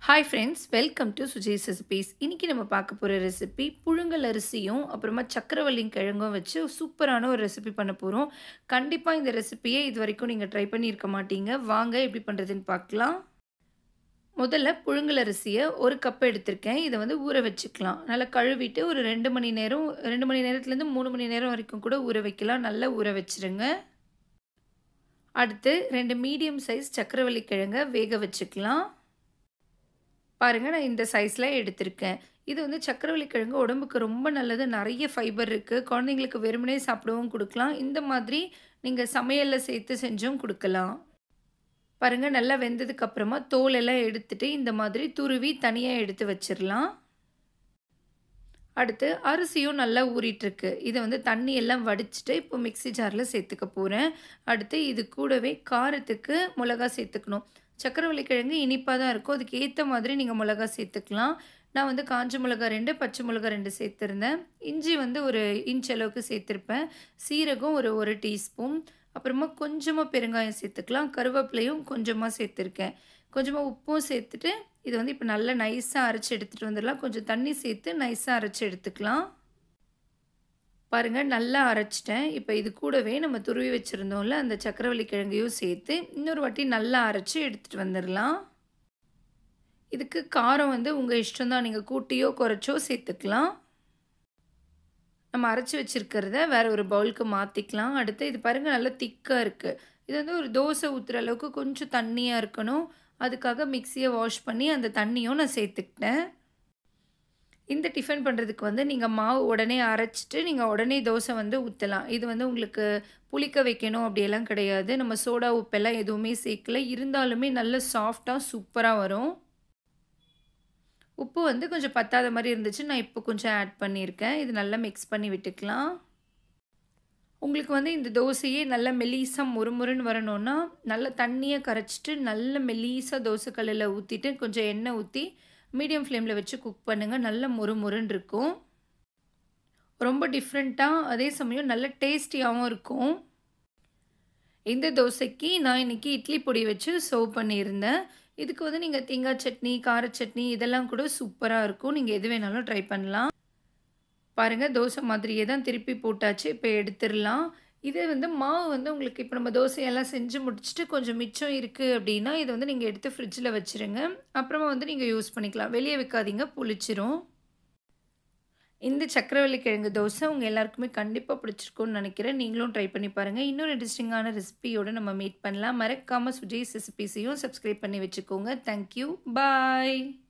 hi friends welcome to Suji's recipes இன்றைக்கி நம்ம பார்க்க போகிற ரெசிபி புழுங்கல் அரிசியும் அப்புறமா சக்கரவள்ளி கிழங்கும் வச்சு சூப்பரான ஒரு ரெசிபி பண்ண போகிறோம் கண்டிப்பாக இந்த ரெசிபியை இது வரைக்கும் நீங்கள் ட்ரை பண்ணியிருக்க மாட்டீங்க வாங்க எப்படி பண்ணுறதுன்னு பார்க்கலாம் முதல்ல புழுங்கல் அரிசியை ஒரு கப் எடுத்திருக்கேன் இதை வந்து ஊற வச்சுக்கலாம் நல்லா கழுவிட்டு ஒரு ரெண்டு மணி நேரம் ரெண்டு மணி நேரத்துலேருந்து மூணு மணி நேரம் வரைக்கும் கூட ஊற வைக்கலாம் நல்லா ஊற வச்சுருங்க அடுத்து ரெண்டு மீடியம் சைஸ் சக்கரவள்ளி கிழங்க வேக வச்சுக்கலாம் பாருங்கள் நான் இந்த சைஸில் எடுத்திருக்கேன் இது வந்து சக்கரவள்ளி கிழங்கு உடம்புக்கு ரொம்ப நல்லது நிறைய ஃபைபர் இருக்குது குழந்தைங்களுக்கு வெறுமனே சாப்பிடவும் கொடுக்கலாம் இந்த மாதிரி நீங்கள் சமையலில் சேர்த்து செஞ்சும் கொடுக்கலாம் பாருங்கள் நல்லா வெந்ததுக்கு அப்புறமா தோல் எல்லாம் எடுத்துட்டு இந்த மாதிரி துருவி தனியாக எடுத்து வச்சிடலாம் அடுத்து அரிசியும் நல்லா ஊறிட்டுருக்கு இதை வந்து தண்ணி எல்லாம் வடிச்சிட்டு இப்போ மிக்சி ஜாரில் சேர்த்துக்க போகிறேன் அடுத்து இது கூடவே காரத்துக்கு மிளகா சேர்த்துக்கணும் சக்கரவள்ளி கிழங்கு இனிப்பாக தான் இருக்கும் அதுக்கு ஏற்ற மாதிரி நீங்கள் மிளகா சேர்த்துக்கலாம் நான் வந்து காஞ்ச மிளகா ரெண்டு பச்சை மிளகா ரெண்டு சேர்த்துருந்தேன் இஞ்சி வந்து ஒரு இன்ச் அளவுக்கு சேர்த்துருப்பேன் சீரகம் ஒரு ஒரு டீஸ்பூன் அப்புறமா கொஞ்சமாக பெருங்காயம் சேர்த்துக்கலாம் கருவேப்பிலையும் கொஞ்சமாக சேர்த்துருக்கேன் கொஞ்சமாக உப்பும் சேர்த்துட்டு இது வந்து இப்போ நல்லா நைஸாக அரைச்சி எடுத்துகிட்டு வந்துடலாம் கொஞ்சம் தண்ணி சேர்த்து நைஸாக அரைச்சி எடுத்துக்கலாம் பாருங்கள் நல்லா அரைச்சிட்டேன் இப்போ இது கூடவே நம்ம துருவி வச்சுருந்தோம்ல அந்த சக்கரவள்ளி கிழங்கையும் சேர்த்து இன்னொரு வாட்டி நல்லா அரைச்சி எடுத்துகிட்டு வந்துடலாம் இதுக்கு காரம் வந்து உங்கள் இஷ்டம் தான் நீங்கள் கூட்டியோ குறைச்சோ சேர்த்துக்கலாம் நம்ம அரைச்சி வச்சுருக்கிறத வேறு ஒரு பவுலுக்கு மாற்றிக்கலாம் அடுத்து இது பாருங்கள் நல்லா திக்காக இருக்குது இது வந்து ஒரு தோசை ஊற்றுற அளவுக்கு கொஞ்சம் தண்ணியாக இருக்கணும் அதுக்காக மிக்சியை வாஷ் பண்ணி அந்த தண்ணியும் நான் சேர்த்துக்கிட்டேன் இந்த டிஃபன் பண்ணுறதுக்கு வந்து நீங்கள் மாவு உடனே அரைச்சிட்டு நீங்கள் உடனே தோசை வந்து ஊற்றலாம் இது வந்து உங்களுக்கு புளிக்க வைக்கணும் அப்படியெல்லாம் கிடையாது நம்ம சோடா உப்பெல்லாம் எதுவுமே சேர்க்கல இருந்தாலுமே நல்ல சாஃப்டாக சூப்பராக வரும் உப்பு வந்து கொஞ்சம் பத்தாத மாதிரி இருந்துச்சு நான் இப்போ கொஞ்சம் ஆட் பண்ணியிருக்கேன் இது நல்லா மிக்ஸ் பண்ணி விட்டுக்கலாம் உங்களுக்கு வந்து இந்த தோசையே நல்ல மெலீஸாக முறுமுறுன்னு வரணும்னா நல்ல தண்ணியை கரைச்சிட்டு நல்ல மெலீஸாக தோசைக்கல்லில் ஊற்றிட்டு கொஞ்சம் எண்ணெய் ஊற்றி மீடியம் ஃப்ளேமில் வச்சு குக் பண்ணுங்கள் நல்ல முறுமுறுன்னு இருக்கும் ரொம்ப டிஃப்ரெண்ட்டாக அதே சமயம் நல்ல டேஸ்டியாகவும் இருக்கும் இந்த தோசைக்கு நான் இன்றைக்கி இட்லி பொடி வச்சு சர்வ் பண்ணியிருந்தேன் இதுக்கு வந்து நீங்கள் தேங்காய் சட்னி கார சட்னி இதெல்லாம் கூட சூப்பராக இருக்கும் நீங்கள் எது வேணாலும் ட்ரை பண்ணலாம் பாருங்கள் தோசை மாதிரியே தான் திருப்பி போட்டாச்சு இப்போ எடுத்துடலாம் இதே வந்து மாவு வந்து உங்களுக்கு இப்போ நம்ம தோசையெல்லாம் செஞ்சு முடிச்சுட்டு கொஞ்சம் மிச்சம் இருக்குது அப்படின்னா இதை வந்து நீங்கள் எடுத்து ஃப்ரிட்ஜில் வச்சுருங்க அப்புறமா வந்து நீங்கள் யூஸ் பண்ணிக்கலாம் வெளியே வைக்காதீங்க புளிச்சிரும் இந்த சக்கரவள்ளி கிழங்கு தோசை உங்கள் எல்லாருக்குமே கண்டிப்பாக பிடிச்சிருக்கும்னு நினைக்கிறேன் நீங்களும் ட்ரை பண்ணி பாருங்கள் இன்னொரு இன்ட்ரெஸ்டிங்கான ரெசிபியோடு நம்ம மீட் பண்ணலாம் மறக்காமல் சுஜீஸ் ரெசிபிஸையும் சப்ஸ்கிரைப் பண்ணி வச்சுக்கோங்க தேங்க்யூ பாய்